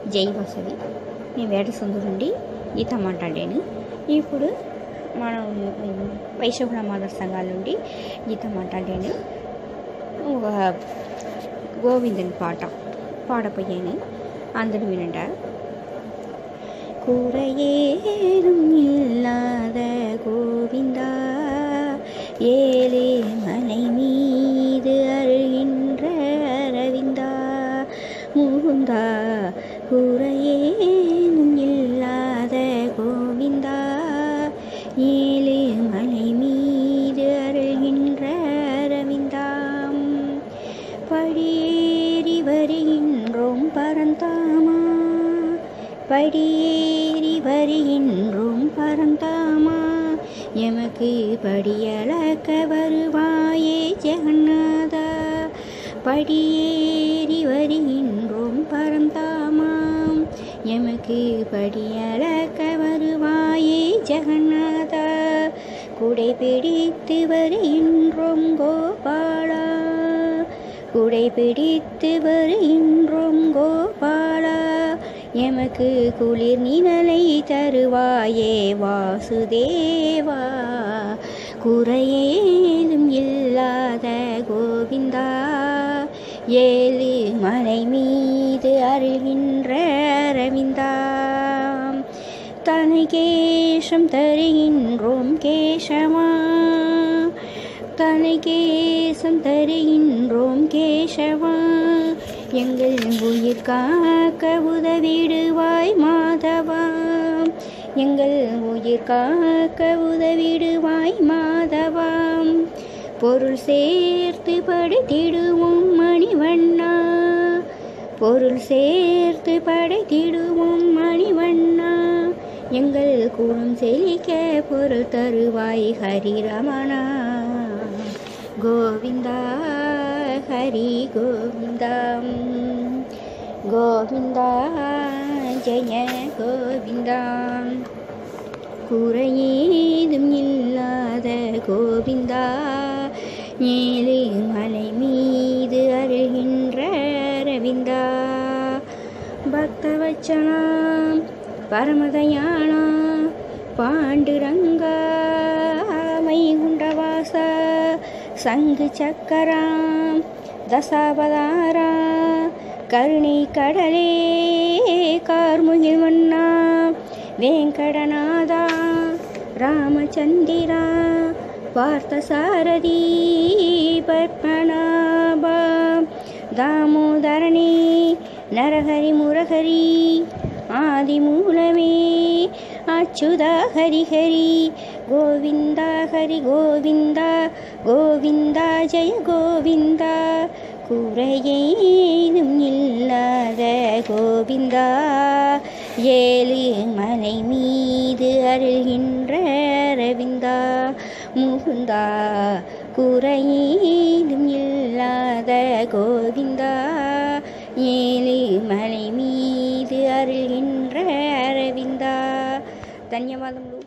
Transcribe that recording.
జై వసవి నేను వేటసుందరు నుండి గీత మాట్లాడాను ఇప్పుడు మనం వైశ్వకుల మాదర్ సంఘాల నుండి గీత మాట్లాడాను ఒక గోవిందుని పాట పాడపోయాను అందరూ వినంట குறையேதும் இல்லாத கோவிந்தா ஏழே மலை மீது அருகின்ற அரவிந்தா முகுந்தா குறையேதும் இல்லாத கோவிந்தா ஏழு மலை மீது அருகின்ற அரவிந்தாம் படியேறி வருகின்றோம் பரந்தாமா படியேறி வருகின்றோம் பரந்தாமா எமக்கு படியளக்க வருவாயே ஜெகநாதா படியேறி வருகின்றோம் பரந்தாமாம் எமக்கு படியளக்க வருவாயே ஜெகநாதா குடை பிடித்து வருகின்றோம் கோபாலா குடை பிடித்து வருகின்றோம் கோபாலா எமக்கு குளிர் நிழலை தருவாயே வாசுதேவா குறையேதும் இல்லாத கோவிந்தா ஏழு மலை மீது அருகின்ற அரவிந்தா தனை கேஷம் தருகின்றோம் கேசமா தனை கேசம் தருகின்றோம் கேசவா எங்கள் உயிர் காக்க உதவிடுவாய் மாதவா எங்கள் உயிர் காக்க உதவிடுவாய் மாதவா பொருள் சேர்த்து படைத்திடுவோம் மணிவண்ணா பொருள் சேர்த்து படைத்திடுவோம் மணிவண்ணா எங்கள் குணம் செழிக்க பொருள் தருவாய் ஹரிரமணா கோவிந்தா ஹரி கோவிந்தா கோவிந்தா ஜெய கோவிந்தா குறையேதும் இல்லாத கோவிந்தா ஏழு மலை மீது அருகின்ற ரவிந்தா பக்தவச்சனாம் பரமதயானா பாண்டுரங்கா மைகுண்டவாச சங்கு சக்கராம் தசாவதாரா கருணை கடலே கார்முகில் வண்ணா வெங்கடநாதா ராமச்சந்திரா பார்த்தசாரதி பத்மநாபா தாமோதரணி நரஹரி முரஹரி ஆதிமூலமே அச்சுதா ஹரி ஹரி கோவிந்தா ஹரி கோவிந்தா கோவிந்தா ஜெய கோவிந்தா குறையேதும் இல்லாத கோவிந்தா ஏழு மலை மீது அருகின்ற ரவிந்தா முகுந்தா குறையேதும் இல்லாத கோவிந்தா ஏழு மலை மீது அருகின்ற அரவிந்தா ధన్యవాదములు